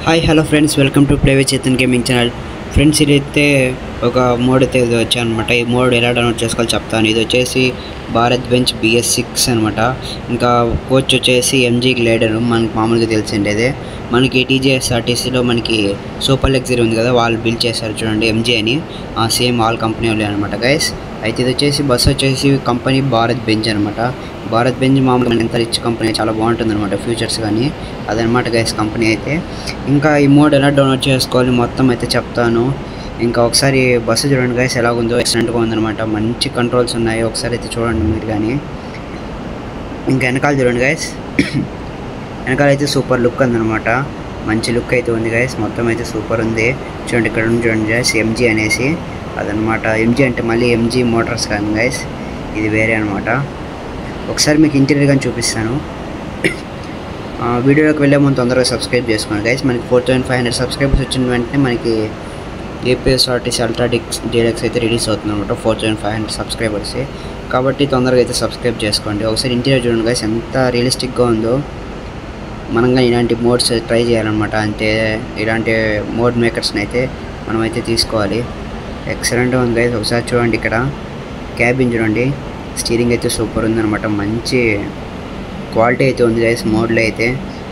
hi hello friends welcome to play with Chetan gaming channel friends ఇదైతే ఒక mode అయితే ఇది వచ్చాయన్నమాట ఈ మోడ్ ఎలా డౌన్లోడ్ చేసుకోవాలో చెప్తాను ఇది వచ్చేసి భారత్ బెంచ్ బిఎస్ సిక్స్ అనమాట ఇంకా కోచ్ వచ్చేసి ఎంజీ గ్లేడర్ మనకి మామూలుగా తెలిసిండేదే మనకి టీజీఎస్ఆర్టీసీలో మనకి సూపర్ లగ్జరీ ఉంది కదా వాళ్ళు బిల్డ్ చేశారు చూడండి ఎంజీ అని ఆ సేమ్ ఆల్ కంపెనీ వాళ్ళు అనమాట గైస్ అయితే ఇది వచ్చేసి బస్ వచ్చేసి కంపెనీ భారత్ బెంచ్ అనమాట భారత్ బెంచ్ మామూలుగా ఎంత రిచ్ కంపెనీ చాలా బాగుంటుంది అనమాట ఫ్యూచర్స్ కానీ అదనమాట గైస్ కంపెనీ అయితే ఇంకా ఈ మోడ్ ఎలా డౌన్లోడ్ చేసుకోవాలి మొత్తం అయితే చెప్తాను ఇంకా ఒకసారి బస్సు చూడండి గైస్ ఎలాగుందో ఎక్సలెంట్గా ఉందన్నమాట మంచి కంట్రోల్స్ ఉన్నాయి ఒకసారి అయితే చూడండి మీరు కానీ ఇంకా వెనకాల చూడండి గైస్ వెనకాల అయితే సూపర్ లుక్ ఉందన్నమాట మంచి లుక్ అయితే ఉంది గైస్ మొత్తం అయితే సూపర్ ఉంది చూడండి ఇక్కడ ఉంది చూడండి గైస్ ఎంజీ అనేసి అదనమాట ఎంజీ అంటే మళ్ళీ ఎంజీ మోటార్స్ కాదు గైస్ ఇది వేరే అనమాట ఒకసారి మీకు ఇంటీరియర్ కానీ చూపిస్తాను ఆ, వీడియోలోకి వెళ్ళే ముందు తొందరగా సబ్స్క్రైబ్ చేసుకోండి గైస్ మనకి four thousand five hundred subscribers వచ్చిన వెంటనే మనకి ఏపీఎస్ఆర్టీసీ అల్ట్రాడిక్స్ డీలక్స్ అయితే రిలీజ్ అవుతుంది అనమాట four thousand five hundred subscribers కాబట్టి తొందరగా అయితే సబ్స్క్రైబ్ చేసుకోండి ఒకసారి ఇంటీరియర్ చూడండి గైస్ ఎంత రియలిస్టిక్గా ఉందో మనం కానీ ఇలాంటి మోడ్స్ ట్రై చేయాలన్నమాట అంటే ఇలాంటి మోడ్ మేకర్స్ని అయితే మనమైతే తీసుకోవాలి ఎక్సలెంట్గా ఉంది గైస్ ఒకసారి చూడండి ఇక్కడ క్యాబిన్ చూడండి స్టీరింగ్ అయితే సూపర్ ఉందన్నమాట మంచి క్వాలిటీ అయితే ఉంది గైస్ మోడ్లో అయితే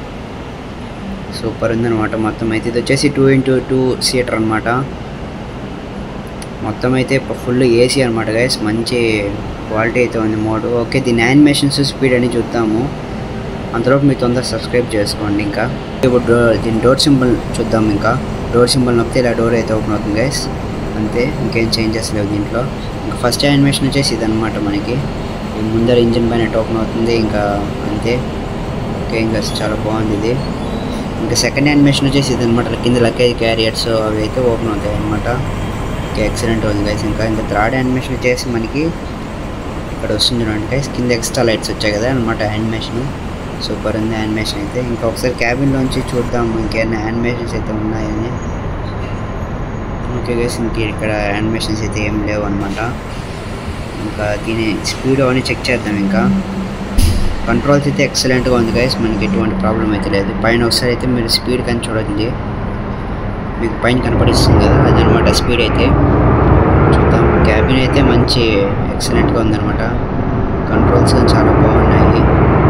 సూపర్ ఉందన్నమాట మొత్తం అయితే ఇది వచ్చేసి టూ ఇంటూ టూ సీటర్ అనమాట మొత్తం అయితే ఫుల్ ఏసీ అనమాట గైస్ మంచి క్వాలిటీ అయితే ఉంది మోడ్ ఓకే దీని యానిమేషన్స్ స్పీడ్ అని చూద్దాము అంతలోపు మీరు తొందరగా సబ్స్క్రైబ్ చేసుకోండి ఇంకా ఇప్పుడు డోర్ దీని డోర్ సింబల్ చూద్దాం ఇంకా డోర్ సింబల్ నొక్కితే ఇలా డోర్ అయితే ఓపెన్ అవుతుంది గైస్ అంతే ఇంకేం చేంజెస్ లేవు దీంట్లో ఇంకా ఫస్ట్ యానిమేషన్ వచ్చేసి ఇదన్నమాట మనకి ఈ ముందర ఇంజిన్ పైన ఓపెన్ అవుతుంది ఇంకా అంతే ఓకే ఇంకా చాలా బాగుంది ఇది ఇంకా సెకండ్ యానిమేషన్ వచ్చేసి ఇదన్నమాట కింద లగేజ్ క్యారియర్స్ అవి అయితే ఓపెన్ అవుతాయి అనమాట ఓకే ఎక్సలెంట్ ఉంది గైస్ ఇంకా ఇంకా థర్డ్ యానిమేషన్ వచ్చేసి మనకి ఇక్కడ వస్తుంది చూడండి గైస్ కింద ఎక్స్ట్రా లైట్స్ వచ్చాయి కదా అనమాట యానిమేషన్ సూపర్ ఉంది యానిమేషన్ అయితే ఇంకా ఒకసారి క్యాబిన్లోంచి చూద్దాం ఇంకేమైనా యానిమేషన్స్ అయితే ఉన్నాయని ఓకే గైస్ ఇంక ఇక్కడ యానిమేషన్స్ అయితే ఏం లేవు అనమాట ఇంకా దీని స్పీడ్ అవన్నీ చెక్ చేద్దాం ఇంకా కంట్రోల్స్ అయితే ఎక్సలెంట్గా ఉంది గైస్ మనకి ఎటువంటి ప్రాబ్లం అయితే లేదు పైన ఒకసారి అయితే మీరు స్పీడ్ కానీ చూడండి మీకు పైన కనపడిస్తుంది కదా అదనమాట స్పీడ్ అయితే చూద్దాం క్యాబిన్ అయితే మంచి ఎక్సలెంట్గా ఉందన్నమాట కంట్రోల్స్ చాలా బాగున్నాయి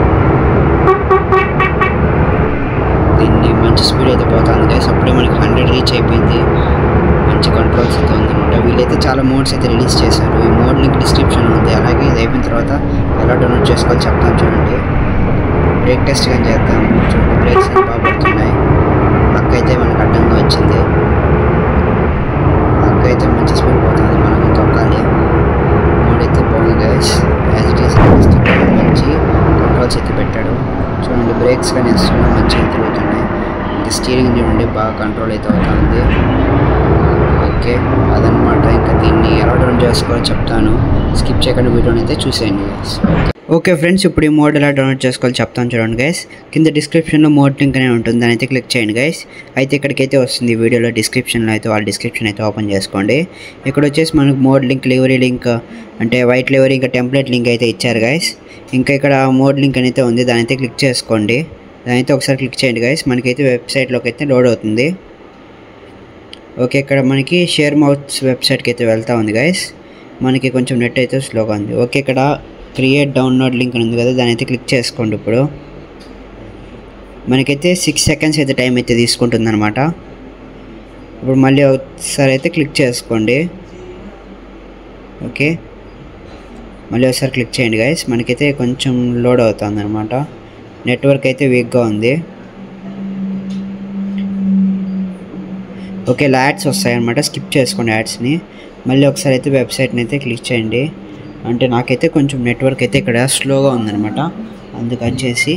దీన్ని మంచి స్పీడ్ అయితే పోతుంది గైస్ అప్పుడే మనకి హండ్రెడ్ రీచ్ అయిపోయింది మంచి కంట్రోల్స్ అయితే ఉందన్నమాట వీళ్ళైతే చాలా మోడ్స్ అయితే రిలీజ్ చేశారు ఈ మోడ్ లింక్ డిస్క్రిప్షన్ ఉంది అలాగే ఇది అయిపోయిన తర్వాత ఎలా డౌన్లోడ్ చేసుకోవాలో చెప్తాను చూడండి బ్రేక్ టెస్ట్ కానీ చేద్దాం చూడండి బ్రేక్స్ బాగా పడుతున్నాయి అక్క అయితే మనకు అడ్డంగా వచ్చింది అక్క అయితే మంచి స్పీడ్ పోతుంది మనం తొక్కాలి మోడ్ అయితే బాగుంది గైస్ యాజ్ ఇట్ ఈస్ మంచి కంట్రోల్స్ అయితే పెట్టాడు చూడండి బ్రేక్స్ కానీ వేస్తున్నా మంచిగా తిరుగుతున్నాయి ఇంకా స్టీరింగ్ చూడండి బాగా కంట్రోల్ అయితే అవుతుంది ఓకే అదనమాట ఇంకా దీన్ని ఎలా డౌన్ చేసుకోవాలో చెప్తాను స్కిప్ చేయకుండా వీడియోని అయితే చూసేయండి గైస్ ఓకే ఫ్రెండ్స్ ఇప్పుడు ఈ మోడ్ ఎలా డౌన్లోడ్ చేసుకోవాలో చెప్తాను చూడండి గైస్ కింద డిస్క్రిప్షన్లో మోడ్ లింక్ అనే ఉంటుంది దాని అయితే క్లిక్ చేయండి గైస్ అయితే ఇక్కడికైతే వస్తుంది ఈ వీడియోలో డిస్క్రిప్షన్లో అయితే వాళ్ళ డిస్క్రిప్షన్ అయితే ఓపెన్ చేసుకోండి ఇక్కడ వచ్చేసి మనకు మోడ్ లింక్ లివరీ లింక్ అంటే వైట్ లివరీ ఇంకా టెంప్లెట్ లింక్ అయితే ఇచ్చారు గైస్ ఇంకా ఇక్కడ మోడ్ లింక్ అయితే ఉంది దాని అయితే క్లిక్ చేసుకోండి దాని అయితే ఒకసారి క్లిక్ చేయండి గైస్ మనకైతే వెబ్సైట్లోకి అయితే లోడ్ అవుతుంది ఓకే ఇక్కడ మనకి షేర్ మౌత్స్ వెబ్సైట్కి అయితే వెళ్తా ఉంది గైస్ మనకి కొంచెం నెట్ అయితే స్లోగా ఉంది ఓకే ఇక్కడ క్రియేట్ డౌన్లోడ్ లింక్ అని ఉంది కదా దాని అయితే క్లిక్ చేసుకోండి ఇప్పుడు మనకైతే సిక్స్ సెకండ్స్ అయితే టైం అయితే తీసుకుంటుంది అనమాట ఇప్పుడు మళ్ళీ ఒకసారి అయితే క్లిక్ చేసుకోండి ఓకే మళ్ళీ ఒకసారి క్లిక్ చేయండి గైస్ మనకైతే కొంచెం లోడ్ అవుతుంది అనమాట నెట్వర్క్ అయితే వీక్గా ఉంది ఓకే ఇలా యాడ్స్ వస్తాయన్నమాట స్కిప్ చేసుకోండి యాడ్స్ని మళ్ళీ ఒకసారి అయితే వెబ్సైట్ని అయితే క్లిక్ చేయండి అంటే నాకైతే కొంచెం నెట్వర్క్ అయితే ఇక్కడ స్లోగా ఉందన్నమాట అందుకని చేసి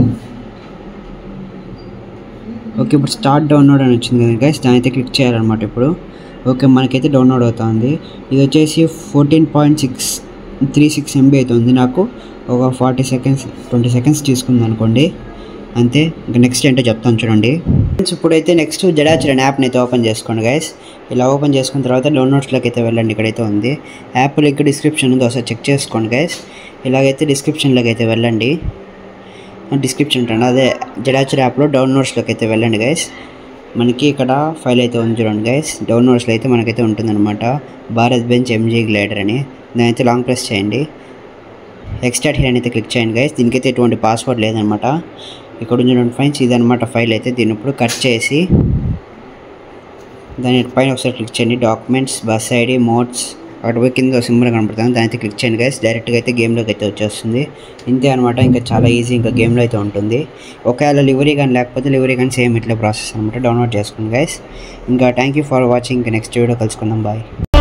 ఓకే ఇప్పుడు స్టార్ట్ డౌన్లోడ్ అని వచ్చింది కదా గైస్ దాని అయితే క్లిక్ చేయాలన్నమాట ఇప్పుడు ఓకే మనకైతే డౌన్లోడ్ అవుతుంది ఇది వచ్చేసి fourteen point six three six MB అవుతుంది నాకు ఒక ఫార్టీ సెకండ్స్ ట్వంటీ సెకండ్స్ తీసుకుంది అనుకోండి అంతే ఇంకా నెక్స్ట్ ఏంటో చెప్తాను చూడండి ఫ్రెండ్స్ ఇప్పుడైతే నెక్స్ట్ జడాచర్ అనే యాప్ని అయితే ఓపెన్ చేసుకోండి గైస్ ఇలా ఓపెన్ చేసుకున్న తర్వాత డౌన్లోడ్స్లోకి అయితే వెళ్ళండి ఇక్కడైతే ఉంది యాప్ లింక్ డిస్క్రిప్షన్ ఉంది ఒకసారి చెక్ చేసుకోండి గైస్ ఇలాగైతే డిస్క్రిప్షన్లోకి అయితే వెళ్ళండి డిస్క్రిప్షన్ ఉంటాను అదే జడాచర్ యాప్లో డౌన్లోడ్స్లోకి అయితే వెళ్ళండి గైస్ మనకి ఇక్కడ ఫైల్ అయితే ఉంది చూడండి గైస్ డౌన్లోడ్స్లో అయితే మనకైతే ఉంటుందన్నమాట భారత్ బెంచ్ ఎంజీ గ్లైడర్ అని దాని అయితే లాంగ్ ప్రెస్ చేయండి ఎక్స్ట్రాట్ హియర్ అయితే క్లిక్ చేయండి గైస్ దీనికైతే ఎటువంటి పాస్వర్డ్ లేదనమాట ఇక్కడ ఉంది చూడండి ఫ్రెండ్స్ ఇదనమాట ఫైల్ అయితే దీన్ని ఇప్పుడు కట్ చేసి దాని పైన ఒకసారి క్లిక్ చేయండి డాక్యుమెంట్స్ బస్ ఐడి మోడ్స్ అక్కడ పోయి కింద సింబల్ కనపడుతుంది దాని అయితే క్లిక్ చేయండి గైస్ డైరెక్ట్గా అయితే గేమ్లోకి అయితే వచ్చేస్తుంది ఇంతే అనమాట ఇంకా చాలా ఈజీ ఇంకా గేమ్లో అయితే ఉంటుంది ఒకవేళ లివరీ కానీ లేకపోతే లివరీ కానీ సేమ్ ఇట్లా ప్రాసెస్ అనమాట డౌన్లోడ్ చేసుకోండి గైస్ ఇంకా థ్యాంక్ యూ ఫర్ వాచింగ్ ఇంకా నెక్స్ట్ వీడియో కలుసుకుందాం బాయ్